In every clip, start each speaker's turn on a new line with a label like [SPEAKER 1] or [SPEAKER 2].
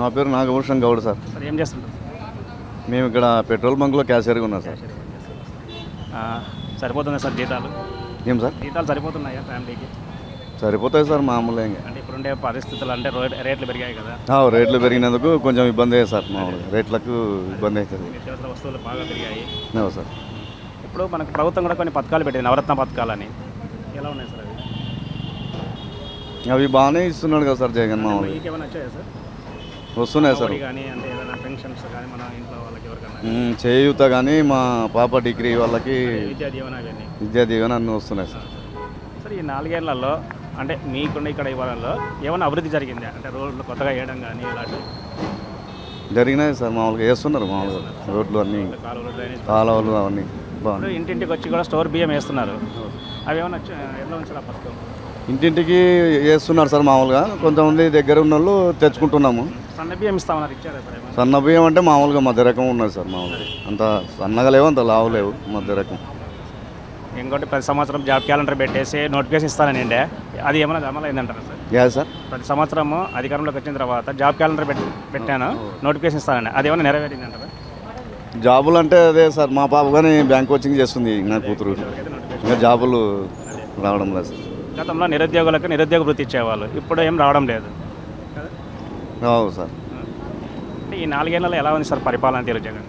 [SPEAKER 1] నా పేరు Nagabhushan Goud sir
[SPEAKER 2] sir ఏం చేస్తుంటారు
[SPEAKER 1] మేము ఇక్కడ పెట్రోల్ బంక్లో క్యాషియర్గా ఉన్నాం సార్
[SPEAKER 2] ఆ, సరిపోతుందా సార్ జీతాలు
[SPEAKER 1] ఏం సార్
[SPEAKER 2] జీతాలు సరిపోతున్నాయా ఫ్యామిలీకి
[SPEAKER 1] సరిపోతాయి సార్ మామూలుగా ఇంకా
[SPEAKER 2] అంటే ఇప్పుడుండే పరిస్థితులు అంటే రో- రేట్లు పెరిగాయి కదా
[SPEAKER 1] ఆ, రేట్లు పెరిగినందుకు కొంచెం ఇబ్బంది అయ్యేది సార్ మామూలుగా రేట్లకు ఇబ్బంది అవుతుంది
[SPEAKER 2] నిత్యావసర వస్తువులు బాగా పెరిగాయి
[SPEAKER 1] అవును సార్
[SPEAKER 2] ఇప్పుడు మనకు ప్రభుత్వం కూడా కొన్ని పథకాలు పెట్టింది నవరత్న పథకాలని ఎలా ఉన్నాయి సార్ అవి
[SPEAKER 1] అవి బాగానే ఇస్తున్నాడు కదా సార్ జగన్ మామూలుగా
[SPEAKER 2] మీకు ఏమైనా వచ్చాయా సార్
[SPEAKER 1] వస్తున్నాయి సార్
[SPEAKER 2] మోడీ కానీ అంటే ఏదైనా పెన్షన్స్ కానీ మన ఇంట్లో వాళ్ళకి ఎవరికైనా
[SPEAKER 1] ఉమ్, చేయూత కానీ మా పాప డిగ్రీ వాళ్ళకి
[SPEAKER 2] విద్యా దీవెన అవన్నీ
[SPEAKER 1] విద్యా దీవెన అన్నీ వస్తున్నాయి సార్
[SPEAKER 2] సార్ ఈ నాలుగేళ్లలో అంటే మీకున్న ఇక్కడ ఇవ్వడంలో ఏమైనా అభివృద్ధి జరిగిందా అంటే రోడ్లు కొత్తగా వేయడం కానీ ఇలాంటి
[SPEAKER 1] జరిగినాయి సార్ మామూలుగా వేస్తున్నారు మామూలుగా రోడ్లు అన్నీ
[SPEAKER 2] కాలువలు డ్రైనేజ్
[SPEAKER 1] కాలువలు అవన్నీ
[SPEAKER 2] ఇప్పుడు
[SPEAKER 1] బాగున్నాయి
[SPEAKER 2] ఇంటింటికి వచ్చి కూడా స్టోర్ బియ్యం వేస్తున్నారు అవి ఏమైనా వచ్చి ఎట్లా ఉంది సార్ ఆ పథకం
[SPEAKER 1] ఇంటింటికి వేస్తున్నారు సార్ మామూలుగా కొంతమంది దగ్గర ఉన్న వాళ్ళు తెచ్చుకుంటున్నాము
[SPEAKER 2] సన్న బియ్యం ఇస్తామన్నారు ఇచ్చారా సార్ ఏమైనా
[SPEAKER 1] సన్న బియ్యం అంటే మామూలుగా మధ్య రకం ఉన్నది సార్ మామూలుగా అంత సన్నగా లేవు అంత లావు లేవు మధ్య రకం
[SPEAKER 2] ఇంకోటి ప్రతి సంవత్సరం జాబ్ క్యాలెండర్ పెట్టేసి నోటిఫికేషన్ ఇస్తానని అండి అది ఏమైనా అమలు అయిందంటారా సార్
[SPEAKER 1] గ్యాస్ సార్
[SPEAKER 2] ప్రతి సంవత్సరం అధికారంలోకి వచ్చిన తర్వాత జాబ్ క్యాలెండర్ పెట్టి పెట్టాను నోటిఫికేషన్ ఇస్తానని అది ఏమైనా నెరవేరిందంటారా
[SPEAKER 1] జాబులు అంటే అదే సార్ మా పాప కానీ బ్యాంక్ కోచింగ్ చేస్తుంది నా కూతురు ఇంకా జాబులు రావడం లేదు సార్
[SPEAKER 2] గతంలో నిరుద్యోగులకు నిరుద్యోగ వృత్తి ఇచ్చేవాళ్ళు ఇప్పుడు ఏం రావడం లేదు కదా?
[SPEAKER 1] రావు సార్
[SPEAKER 2] అంటే ఈ నాలుగేళ్లలో ఎలా ఉంది సార్ పరిపాలన తీరు జగన్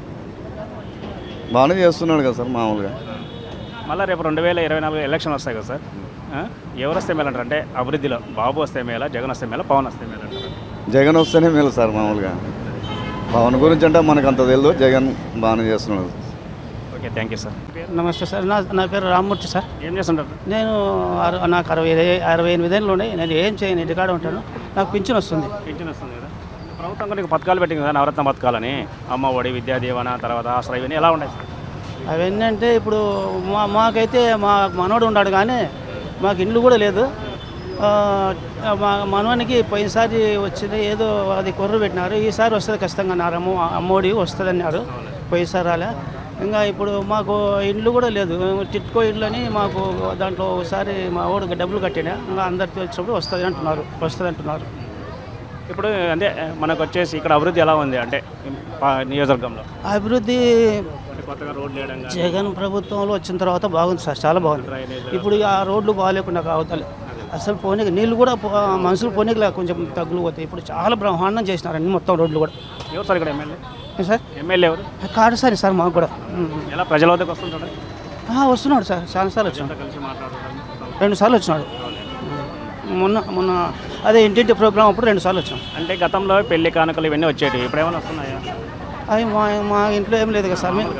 [SPEAKER 1] బాగానే చేస్తున్నాడు కదా సార్ మామూలుగా
[SPEAKER 2] మళ్ళీ రేపు రెండు వేల ఇరవై నాలుగు ఎలక్షన్ వస్తాయి కదా సార్ ఆ? ఎవరు వస్తే మేలు అంటారు అంటే అభివృద్ధిలో బాబు వస్తే మేలా జగన్ వస్తే మేలా పవన్ వస్తే మేలు అంటారు
[SPEAKER 1] జగన్ వస్తేనే మేలు సార్ మామూలుగా పవన్ గురించి అంటే మనకు అంత తెలియదు జగన్ బాగానే చేస్తున్నాడు
[SPEAKER 2] ఓకే థ్యాంక్ యూ సార్
[SPEAKER 3] నమస్తే సార్ నా నా పేరు రామ్మూర్తి సార్
[SPEAKER 2] ఏం చేస్తుంటారు
[SPEAKER 3] నేను అర- నాకు అరవై ఐదు- అరవై ఎనిమిది ఏళ్ళు ఉన్నాయి నేను ఏం చేయను ఇంటికాడ ఉంటాను నాకు పింఛన్ వస్తుంది
[SPEAKER 2] పింఛన్ వస్తుంది కదా ప్రభుత్వం కొన్ని పథకాలు పెట్టింది కదా నవరత్న పథకాలని అమ్మ ఒడి విద్యా దీవెన తర్వాత ఆశ్రయ ఇవన్నీ ఎలా ఉన్నాయి సార్
[SPEAKER 3] అవన్నీ అంటే ఇప్పుడు మా మాకైతే మా మనోడు ఉన్నాడు కానీ మాకు ఇండ్లు కూడా లేదు ఆ, మా మనవానికి పోయినసారి వచ్చింది ఏదో అది కొర్ర పెట్టినారు ఈసారి వస్తుంది ఖచ్చితంగా అన్నారు అమ్మ అమ్మోడి వస్తుంది అన్నారు పోయినసారి రాలే ఇంకా ఇప్పుడు మాకు ఇండ్లు కూడా లేదు టిట్కో ఇండ్లు అని మాకు దాంట్లో ఒకసారి మా ఓడికి డబ్బులు కట్టినా ఇంకా అందరికి వచ్చినప్పుడు వస్తుంది అంటున్నారు వస్తుంది అంటున్నారు
[SPEAKER 2] ఇప్పుడు అంటే మనకు వచ్చేసి ఇక్కడ అభివృద్ధి ఎలా ఉంది అంటే పా- నియోజకవర్గంలో
[SPEAKER 3] అభివృద్ధి
[SPEAKER 2] అంటే కొత్తగా రోడ్లు వేయడం కానీ
[SPEAKER 3] జగన్ ప్రభుత్వంలో వచ్చిన తర్వాత బాగుంది సార్ చాలా బాగుంది ఇప్పుడు ఆ రోడ్లు బాగాలేకుండా కావతాలి అసలు పోనీ నీళ్ళు కూడా పో- మనుషులు పోనీకి కొంచెం తగ్గులు పోతాయి ఇప్పుడు చాలా బ్రహ్మాండం చేసినారు అన్ని మొత్తం రోడ్లు కూడా
[SPEAKER 2] ఎవరు సార్ ఇక్కడ ఎమ్మెల్యే
[SPEAKER 3] ఏ సార్
[SPEAKER 2] ఎమ్మెల్యే ఎవరు
[SPEAKER 3] కాదు సార్ సార్ మాకు కూడా ఉమ్.
[SPEAKER 2] ఎలా ప్రజల వద్దకు వస్తుంటాడు
[SPEAKER 3] ఆ, వస్తున్నాడు సార్ చాలాసార్లు వచ్చినాడు
[SPEAKER 2] కలిసి మాట్లాడడం
[SPEAKER 3] రెండు సార్లు వచ్చినాడు మొన్న మొన్న అదే ఇంటింటి ప్రోగ్రామ్ అప్పుడు రెండు సార్లు వచ్చాం
[SPEAKER 2] అంటే గతంలో పెళ్లి కానుకలు ఇవన్నీ వచ్చేటివి ఇప్పుడు ఏమైనా వస్తున్నాయా
[SPEAKER 3] అవి మా మా ఇంట్లో ఏం లేదు కదా సార్ మేము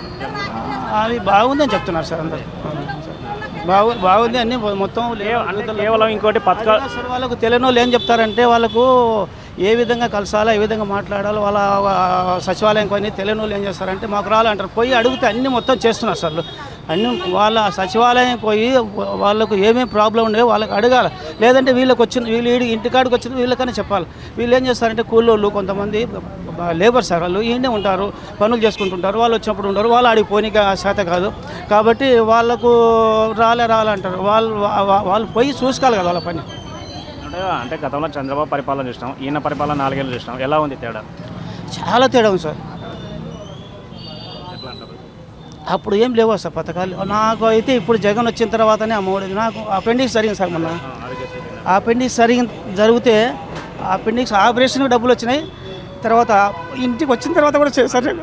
[SPEAKER 3] అవి బాగుందని చెప్తున్నారు సార్ అందరు బాగు బాగుంది అన్ని మొత్తం
[SPEAKER 2] కేవ- అంటే కేవలం ఇంకోటి పథకాలు
[SPEAKER 3] అసలు వాళ్ళకు తెలియని వాళ్ళు ఏం చెప్తారంటే వాళ్ళకు ఏ విధంగా కలసాలా ఏ విధంగా మాట్లాడాలో వాళ్ళ ఆ, సచివాలయం కొన్ని తెలియని వాళ్ళు ఏం చేస్తారంటే మాకు రాలంటారు పోయి అడిగితే అన్ని మొత్తం చేస్తున్నారు సార్ అన్ని వాళ్ళ సచివాలయం పోయి వాళ్ళకు ఏమేమి ప్రాబ్లం ఉండేవో వాళ్ళకి అడగాలి లేదంటే వీళ్ళకి వచ్చిన వీళ్ళు ఈడి ఇంటికాడికి వచ్చిన వీళ్ళకనే చెప్పాలి వీళ్ళు ఏం చేస్తారంటే కూలోళ్ళు కొంతమంది లేబర్ సార్ వాళ్ళు ఈయనే ఉంటారు పనులు చేసుకుంటుంటారు వాళ్ళు వచ్చినప్పుడు ఉంటారు వాళ్ళు ఆడికి పోనీకి శాత కాదు కాబట్టి వాళ్ళకు రాలే రాలంటారు వాళ్ళు వా- వా- వాళ్ళు పోయి చూసుకోవాలి కదా వాళ్ళ పని
[SPEAKER 2] అంటే అంటే గతంలో చంద్రబాబు పరిపాలన చూసినాం ఈయన పరిపాలన నాలుగేళ్ళు చూసినాం ఎలా ఉంది తేడా
[SPEAKER 3] చాలా తేడా ఉంది సార్
[SPEAKER 2] ఎట్లా అంటారు
[SPEAKER 3] అప్పుడు ఏం లేవు సార్ పథకాలు నాకు అయితే ఇప్పుడు జగన్ వచ్చిన తర్వాతనే అమ్మఒడి నాకు అపెండిక్స్ జరిగింది సార్ మొన్న
[SPEAKER 2] ఆరోగ్యశ్రీ కింద.
[SPEAKER 3] ఆ అపెండిక్స్ జరిగి జరిగితే ఆ అపెండిక్స్ ఆపరేషన్కి డబ్బులు వచ్చినాయి తర్వాత ఇంటికి వచ్చిన తర్వాత కూడా చేశారు నేను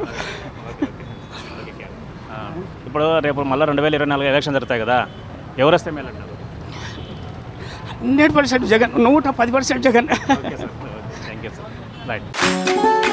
[SPEAKER 2] ఆ, ఇప్పుడు రేపు మళ్ళీ రెండు వేల ఇరవై నాలుగు ఎలక్షన్ జరుగుతాయి కదా ఎవరు వస్తే మేలు అంటారు
[SPEAKER 3] హండ్రెడ్ పర్సెంట్ జగన్ నూట పది percent Jagan
[SPEAKER 2] okay sir thank you sir right